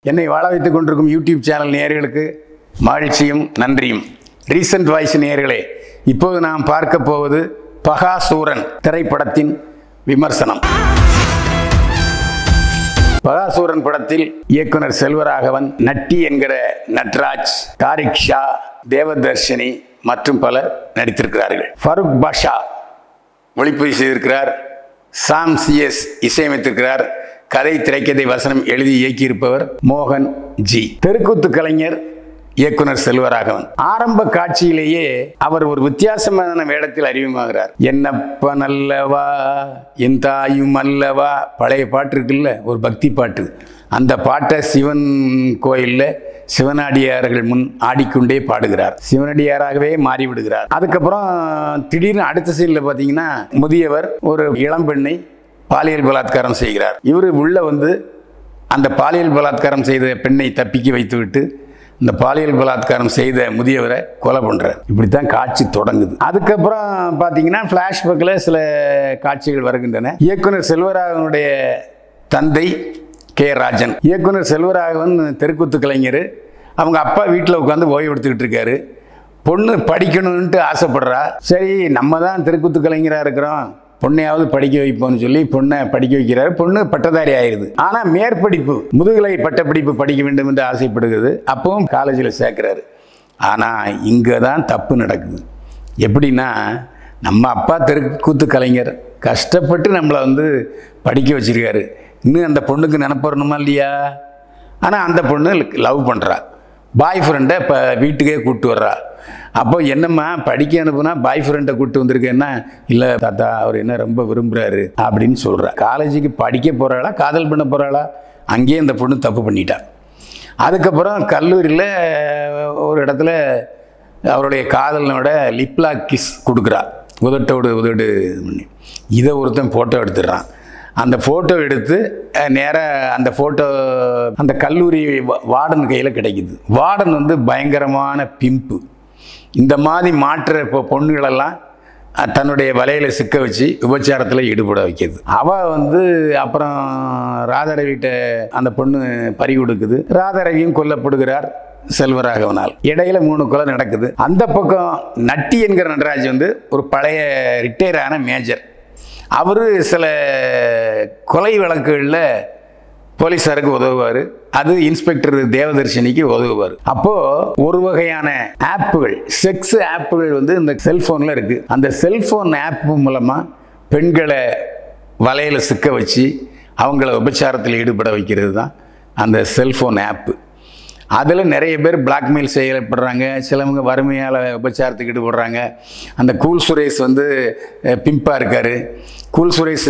என்னை வாழ வைத்துக் கொண்டிருக்கும் யூடியூப் சேனல் நேயர்களுக்கு மகிழ்ச்சியும் நன்றியும் ரீசன்ட் வாய்ஸ் நேயர்களே இப்போது நாம் பார்க்க போவது பகாசூரன் திரைப்படத்தின் விமர்சனம் பகாசூரன் படத்தில் இயக்குனர் செல்வராகவன் நட்டி என்கிற நட்ராஜ் தாரிக் ஷா தேவதர்ஷினி மற்றும் பலர் நடித்திருக்கிறார்கள் ஃபருக் பாஷா ஒளிப்பதிவு செய்திருக்கிறார் சாம் சிஎஸ் இசையமைத்திருக்கிறார் கதை திரைக்கதை வசனம் எழுதி இயக்கியிருப்பவர் மோகன் ஜி தெருக்கூத்து கலைஞர் இயக்குனர் செல்வராகவன் ஆரம்ப காட்சியிலேயே அவர் ஒரு வித்தியாசமான வேடத்தில் அறிமுகமாகிறார் என்னப்பன் அல்லவா என் தாயும் அல்லவா பழைய பாட்டு இருக்குல்ல ஒரு பக்தி பாட்டு அந்த பாட்டை சிவன் கோயிலில் சிவனடியார்கள் முன் ஆடிக்கொண்டே பாடுகிறார் சிவனடியாராகவே மாறிவிடுகிறார் அதுக்கப்புறம் திடீர்னு அடுத்த சீனில் பார்த்தீங்கன்னா முதியவர் ஒரு இளம்பெண்ணை பாலியல் பலாத்காரம் செய்கிறார் இவர் உள்ள வந்து அந்த பாலியல் பலாத்காரம் செய்த பெண்ணை தப்பிக்க வைத்துவிட்டு இந்த பாலியல் பலாத்காரம் செய்த முதியவரை கொலை பண்ணுறார் இப்படி தான் காட்சி தொடங்குது அதுக்கப்புறம் பார்த்தீங்கன்னா ஃப்ளாஷ்பேக்கில் சில காட்சிகள் வருகின்றன இயக்குனர் செல்வராகவனுடைய தந்தை கே ராஜன் இயக்குனர் செல்வராகவன் தெருக்கூத்து கலைஞர் அவங்க அப்பா வீட்டில் உட்காந்து ஓய்வு எடுத்துக்கிட்டு இருக்காரு பொண்ணு படிக்கணும்ன்ட்டு ஆசைப்படுறா சரி நம்ம தான் தெருக்கூத்து கலைஞராக இருக்கிறோம் பொண்ணையாவது படிக்க வைப்போம்னு சொல்லி பொண்ணை படிக்க வைக்கிறாரு பொண்ணு பட்டதாரி ஆயிடுது ஆனால் மேற்படிப்பு முதுகலை பட்டப்படிப்பு படிக்க வேண்டும் என்று ஆசைப்படுகிறது அப்பவும் காலேஜில் சேர்க்குறாரு ஆனால் இங்கே தான் தப்பு நடக்குது எப்படின்னா நம்ம அப்பா தெருக்கூத்து கலைஞர் கஷ்டப்பட்டு நம்மளை வந்து படிக்க வச்சிருக்காரு இன்னும் அந்த பொண்ணுக்கு நினப்பறணுமா இல்லையா ஆனால் அந்த பொண்ணு லவ் பண்ணுறா பாய் ஃப்ரெண்டை இப்போ வீட்டுக்கே கூப்பிட்டு வர்றா அப்போ என்னம்மா படிக்க அனுப்புனா பாய் ஃப்ரெண்டை கூப்பிட்டு வந்திருக்கேன்னா இல்லை தாத்தா அவர் என்ன ரொம்ப விரும்புகிறாரு அப்படின்னு சொல்கிறா காலேஜுக்கு படிக்க போகிறாளா காதல் பண்ண போகிறாளா அங்கேயே இந்த பொண்ணு தப்பு பண்ணிட்டா அதுக்கப்புறம் கல்லூரியில் ஒரு இடத்துல அவருடைய காதலனோட லிப்லா கிஸ் கொடுக்குறா உதட்டோடு உதடு இது பண்ணி இதை ஒருத்தன் ஃபோட்டோ எடுத்துடுறான் அந்த ஃபோட்டோ எடுத்து நேராக அந்த ஃபோட்டோ அந்த கல்லூரி வா- வார்டன் கையில் கிடைக்குது வார்டன் வந்து பயங்கரமான பிம்பு இந்த மாதிரி மாற்ற இப்போ பொண்ணுகளெல்லாம் அஹ், தன்னுடைய வலையில் சிக்க வச்சு விபச்சாரத்தில் ஈடுபட வைக்கிது அவள் வந்து அப்புறம் ராதாரவிட்ட அந்த பொண்ணு பறி கொடுக்குது ராதாரவியும் கொல்லப்படுகிறார் செல்வராகவனால் இடையில மூணு கொலை நடக்குது அந்த பக்கம் நட்டி என்கிற நடராஜ் வந்து ஒரு பழைய ரிட்டையர் ஆன மேஜர் அவர் சில கொலை வழக்குகளில் போலீஸாருக்கு உதவுவார் அது இன்ஸ்பெக்டர் தேவதர்ஷினிக்கு உதவுவார் அப்போ ஒரு வகையான ஆப்புகள் செக்ஸ் ஆப்புகள் வந்து இந்த செல்போனில் இருக்கு அந்த செல்போன் ஆப் மூலமா பெண்களை வலையில சிக்க வச்சு அவங்கள விபச்சாரத்தில் ஈடுபட வைக்கிறது தான் அந்த செல்போன் ஆப்பு அதில் நிறைய பேர் பிளாக்மெயில் செய்யப்படுறாங்க சிலவங்க வறுமையால் உபச்சாரத்துக்கு ஈடுபடுறாங்க அந்த கூல் சுரேஷ் வந்து பிம்பாக இருக்கார் கூல் சுரேஷ்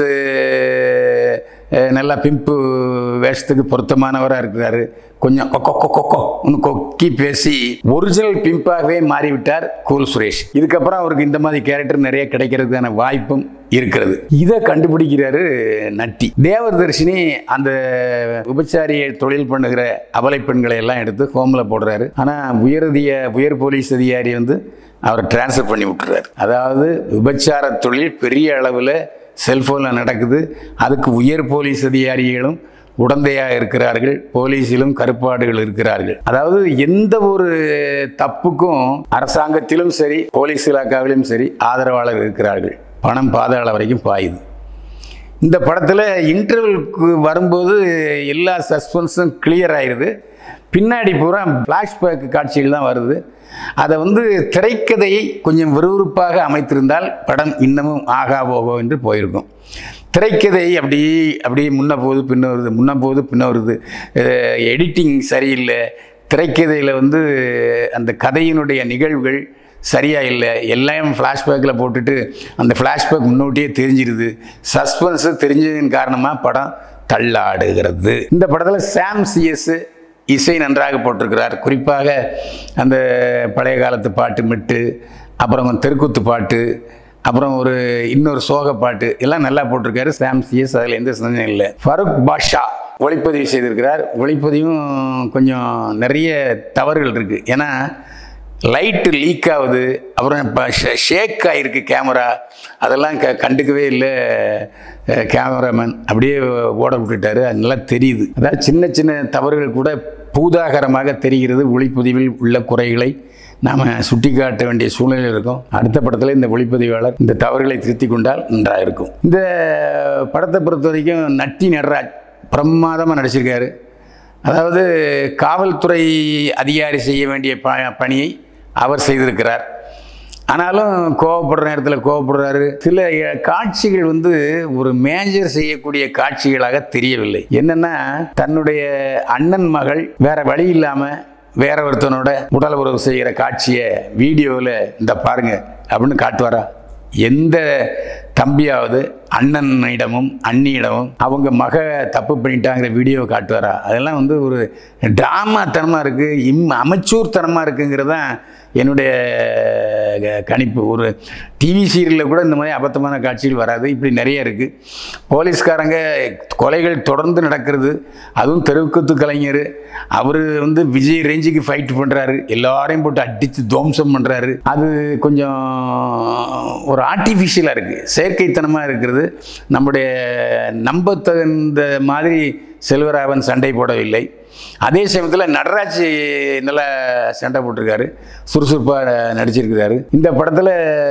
அஹ், நல்லா பிம்பு வேஷத்துக்கு பொருத்தமானவராக இருக்கிறாரு கொஞ்சம் கொக்கோ கொக்கோ ஒன்று கொக்கி பேசி ஒரிஜினல் பிம்பாகவே மாறிவிட்டார் கூல் சுரேஷ் இதுக்கப்புறம் அவருக்கு இந்த மாதிரி கேரக்டர் நிறைய கிடைக்கிறதுக்கான வாய்ப்பும் இருக்கிறது இதை கண்டுபிடிக்கிறாரு நட்டி தேவதர்ஷினி அந்த விபச்சாரியை தொழில் பண்ணுகிற அபலை பெண்களை எல்லாம் எடுத்து ஹோமில் போடுறாரு ஆனால் உயரதிய உயர் போலீஸ் அதிகாரி வந்து அவரை டிரான்ஸ்ஃபர் பண்ணி விட்டுறாரு அதாவது விபச்சார தொழில் பெரிய அளவில் செல்ஃபோனில் நடக்குது அதுக்கு உயர் போலீஸ் அதிகாரிகளும் உடந்தையாக இருக்கிறார்கள் போலீஸிலும் கருப்பாடுகள் இருக்கிறார்கள் அதாவது எந்த ஒரு தப்புக்கும் அரசாங்கத்திலும் சரி போலீஸ் இலாக்காவிலும் சரி ஆதரவாளர் இருக்கிறார்கள் பணம் பாதாள வரைக்கும் பாயுது இந்த படத்தில் இன்டர்வலுக்கு வரும்போது எல்லா சஸ்பென்ஸும் கிளியர் ஆயிடுது பின்னாடி பூரா ஃப்ளாஷ்பேக் காட்சிகள் தான் வருது அதை வந்து திரைக்கதையை கொஞ்சம் விறுவிறுப்பாக அமைத்திருந்தால் படம் இன்னமும் ஆகா போகோ என்று போயிருக்கும் திரைக்கதை அப்படி அப்படியே முன்ன போகுது பின்ன வருது முன்ன போகுது பின்ன வருது எடிட்டிங் சரியில்லை திரைக்கதையில் வந்து அந்த கதையினுடைய நிகழ்வுகள் சரியா இல்லை எல்லாம் ஃப்ளாஷ்பேக்கில் போட்டுட்டு அந்த ஃப்ளாஷ்பேக் முன்னோட்டியே தெரிஞ்சிருது சஸ்பென்ஸு தெரிஞ்சதின் காரணமாக படம் தள்ளாடுகிறது இந்த படத்தில் சாம் சிஎஸ் இசை நன்றாக போட்டிருக்கிறார் குறிப்பாக அந்த பழைய காலத்து பாட்டு மெட்டு அப்புறம் தெருக்கூத்து பாட்டு அப்புறம் ஒரு இன்னொரு சோக பாட்டு எல்லாம் நல்லா போட்டிருக்காரு சாம் சிஎஸ் அதில் எந்த சந்தேகம் இல்லை ஃபருக் பாஷா ஒளிப்பதிவு செய்திருக்கிறார் ஒளிப்பதிவும் கொஞ்சம் நிறைய தவறுகள் இருக்குது ஏன்னா லைட்டு லீக் ஆகுது அப்புறம் இப்போ ஷேக் ஆகிருக்கு கேமரா அதெல்லாம் க கண்டுக்கவே இல்லை கேமராமேன் அப்படியே ஓட விட்டுட்டாரு அது நல்லா தெரியுது அதாவது சின்ன சின்ன தவறுகள் கூட பூதாகரமாக தெரிகிறது ஒளிப்பதிவில் உள்ள குறைகளை நாம் சுட்டிக்காட்ட வேண்டிய சூழ்நிலை இருக்கும் அடுத்த படத்தில் இந்த ஒளிப்பதிவாளர் இந்த தவறுகளை திருத்தி கொண்டால் நன்றாக இருக்கும் இந்த படத்தை பொறுத்த வரைக்கும் நட்டி நடராஜ் பிரமாதமாக நடிச்சிருக்காரு அதாவது காவல்துறை அதிகாரி செய்ய வேண்டிய ப பணியை அவர் செய்திருக்கிறார் ஆனாலும் கோவப்படுற நேரத்தில் கோவப்படுறாரு சில காட்சிகள் வந்து ஒரு மேஜர் செய்யக்கூடிய காட்சிகளாக தெரியவில்லை என்னன்னா தன்னுடைய அண்ணன் மகள் வேற வழி இல்லாமல் வேற ஒருத்தனோட உடல் உறவு செய்கிற காட்சியை வீடியோவில் இந்த பாருங்க அப்படின்னு காட்டுவாரா எந்த தம்பியாவது அண்ணனிடமும் அண்ணியிடமும் அவங்க மக தப்பு பண்ணிட்டாங்கிற வீடியோ காட்டுவாரா அதெல்லாம் வந்து ஒரு ட்ராமாத்தனமாக இருக்குது இம் அமைச்சூர்த்தனமாக இருக்குங்கிறது தான் என்னுடைய க- கணிப்பு ஒரு டிவி சீரியலில் கூட இந்த மாதிரி அபத்தமான காட்சிகள் வராது இப்படி நிறைய இருக்குது போலீஸ்காரங்க கொலைகள் தொடர்ந்து நடக்கிறது அதுவும் தெருவுக்குத்து கலைஞர் அவர் வந்து விஜய் ரேஞ்சுக்கு ஃபைட் பண்ணுறாரு எல்லாரையும் போட்டு அடித்து துவம்சம் பண்ணுறாரு அது கொஞ்சம் ஒரு ஆர்டிஃபிஷியலாக இருக்குது செயற்கைத்தனமாக இருக்கிறது நம்முடைய நம்பத்தகுந்த மாதிரி செல்வராவன் சண்டை போடவில்லை அதே சமயத்தில் நடராஜ் நல்லா சண்டை போட்டிருக்காரு சுறுசுறுப்பாக நடிச்சிருக்கிறாரு இந்த படத்தில்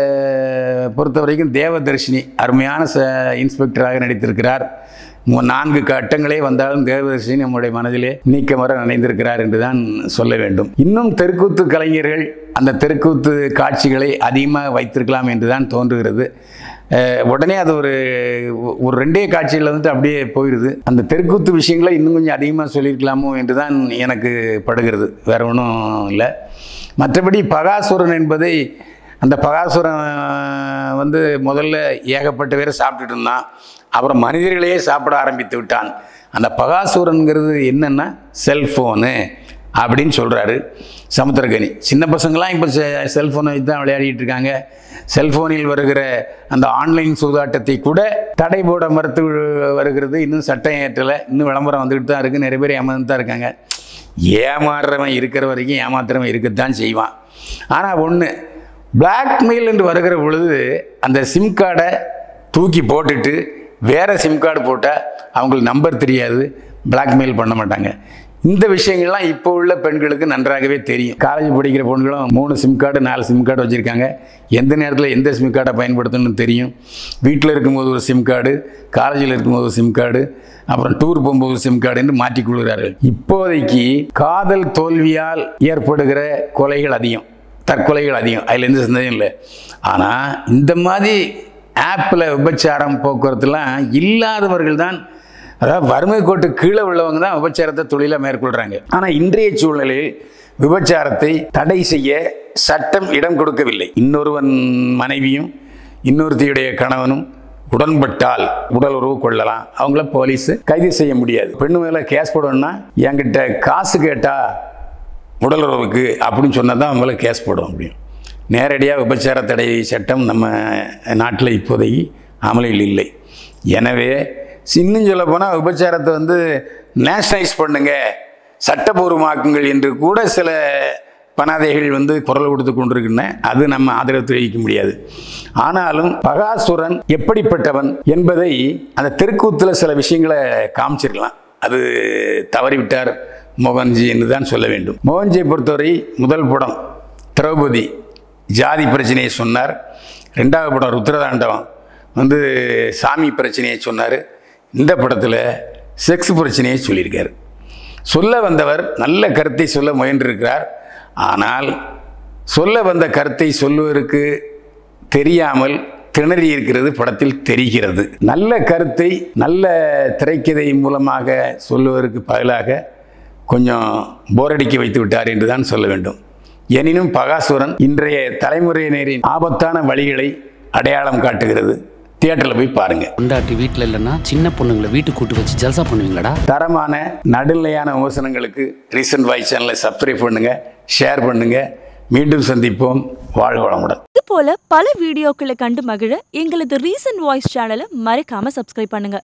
பொறுத்த வரைக்கும் தேவதர்ஷினி அருமையான ச இன்ஸ்பெக்டராக நடித்திருக்கிறார் மு- நான்கு கட்டங்களே வந்தாலும் தேவதர்ஷினி நம்முடைய மனதிலே நீக்கமர நினைந்திருக்கிறார் என்று தான் சொல்ல வேண்டும் இன்னும் தெருக்கூத்து கலைஞர்கள் அந்த தெருக்கூத்து காட்சிகளை அதிகமாக வைத்திருக்கலாம் என்று தான் தோன்றுகிறது அஹ் உடனே அது ஒரு ஒரு ரெண்டே காட்சியில் வந்துட்டு அப்படியே போயிடுது அந்த தெருக்கூத்து விஷயங்களை இன்னும் கொஞ்சம் அதிகமாக சொல்லியிருக்கலாமோ என்று தான் எனக்கு படுகிறது வேற ஒன்றும் இல்லை மற்றபடி பகாசுரன் என்பதை அந்த பகாசுரன் வந்து முதல்ல ஏகப்பட்ட பேர் சாப்பிட்டுட்டு இருந்தான் அப்புறம் மனிதர்களையே சாப்பிட ஆரம்பித்து விட்டான் அந்த பகாசுரன்கிறது என்னென்னா செல்ஃபோனு அப்படின்னு சொல்கிறாரு சமுத்திரகனி சின்ன பசங்களாம் இப்போ செல்ஃபோனை வச்சு தான் விளையாடிட்டு இருக்காங்க செல்ஃபோனில் வருகிற அந்த ஆன்லைன் சூதாட்டத்தை கூட தடை போட மறுத்து வருகிறது இன்னும் சட்டம் ஏற்றலை இன்னும் விளம்பரம் வந்துக்கிட்டு தான் இருக்குது நிறைய பேர் ஏமாந்து தான் இருக்காங்க ஏமாறுறவன் இருக்கிற வரைக்கும் ஏமாத்துறவன் இருக்கத்தான் செய்வான் ஆனால் ஒன்று பிளாக்மெயில் என்று வருகிற பொழுது அந்த சிம் கார்டை தூக்கி போட்டுட்டு வேறு சிம் கார்டு போட்டால் அவங்களுக்கு நம்பர் தெரியாது பிளாக்மெயில் பண்ண மாட்டாங்க இந்த விஷயங்கள்லாம் இப்போ உள்ள பெண்களுக்கு நன்றாகவே தெரியும் காலேஜ் படிக்கிற பொண்களும் மூணு சிம் கார்டு நாலு சிம் கார்டு வச்சுருக்காங்க எந்த நேரத்தில் எந்த சிம் கார்டை பயன்படுத்தணும்னு தெரியும் வீட்டில் இருக்கும்போது ஒரு சிம் கார்டு காலேஜில் இருக்கும்போது ஒரு சிம் கார்டு அப்புறம் டூர் போகும்போது சிம் கார்டுன்னு மாற்றிக்கொள்கிறார்கள் இப்போதைக்கு காதல் தோல்வியால் ஏற்படுகிற கொலைகள் அதிகம் தற்கொலைகள் அதிகம் அதில் எந்த சந்தேகம் இல்லை ஆனால் இந்த மாதிரி ஆப்பில் விபச்சாரம் போக்குவரத்துலாம் இல்லாதவர்கள் தான் அதாவது வறுமை கோட்டு கீழே உள்ளவங்க தான் விபச்சாரத்தை தொழிலாக மேற்கொள்கிறாங்க ஆனால் இன்றைய சூழ்நிலையில் விபச்சாரத்தை தடை செய்ய சட்டம் இடம் கொடுக்கவில்லை இன்னொருவன் மனைவியும் இன்னொருத்தியுடைய கணவனும் உடன்பட்டால் உடல் உறவு கொள்ளலாம் அவங்கள போலீஸ் கைது செய்ய முடியாது பெண்ணு மேலே கேஸ் போடணும்னா என்கிட்ட காசு கேட்டா உடல் உறவுக்கு அப்படின்னு சொன்னால் தான் அவங்கள கேஸ் போட முடியும் நேரடியாக விபச்சார தடை சட்டம் நம்ம நாட்டில் இப்போதைக்கு அமலில் இல்லை எனவே இன்னும் சொல்ல போனால் விபச்சாரத்தை வந்து நேஷனலைஸ் பண்ணுங்க சட்டபூர்வமாக்குங்கள் என்று கூட சில பனாதைகள் வந்து குரல் கொடுத்து கொண்டிருக்கின்றன அது நம்ம ஆதரவு தெரிவிக்க முடியாது ஆனாலும் பகாசுரன் எப்படிப்பட்டவன் என்பதை அந்த தெருக்கூத்தில் சில விஷயங்களை காமிச்சிருக்கலாம் அது தவறிவிட்டார் மோகன்ஜி என்று தான் சொல்ல வேண்டும் மோகன்ஜியை பொறுத்தவரை முதல் படம் திரௌபதி ஜாதி பிரச்சனையை சொன்னார் ரெண்டாவது படம் ருத்ரதாண்டவம் வந்து சாமி பிரச்சனையை சொன்னார் இந்த படத்தில் செக்ஸ் பிரச்சனையை சொல்லியிருக்காரு சொல்ல வந்தவர் நல்ல கருத்தை சொல்ல முயன்றிருக்கிறார் ஆனால் சொல்ல வந்த கருத்தை சொல்லுவதற்கு தெரியாமல் திணறி இருக்கிறது படத்தில் தெரிகிறது நல்ல கருத்தை நல்ல திரைக்கதை மூலமாக சொல்லுவதற்கு பதிலாக கொஞ்சம் போரடிக்க வைத்து விட்டார் என்று தான் சொல்ல வேண்டும் எனினும் பகாசுரன் இன்றைய தலைமுறையினரின் ஆபத்தான வழிகளை அடையாளம் காட்டுகிறது தியேட்டரில் போய் பாருங்க பொண்டாட்டி வீட்டில் இல்லைன்னா சின்ன பொண்ணுங்களை வீட்டுக்கு கூட்டு வச்சு ஜல்சா பண்ணுவீங்களாடா தரமான நடுநிலையான விமர்சனங்களுக்கு ரீசன்ட் வாய்ஸ் சேனலை சப்ஸ்கிரைப் பண்ணுங்க ஷேர் பண்ணுங்க மீண்டும் சந்திப்போம் வாழ்க வளமுடன் இது போல பல வீடியோக்களை கண்டு மகிழ எங்களது ரீசன்ட் வாய்ஸ் சேனலை மறக்காம சப்ஸ்கிரைப் பண்ணுங்க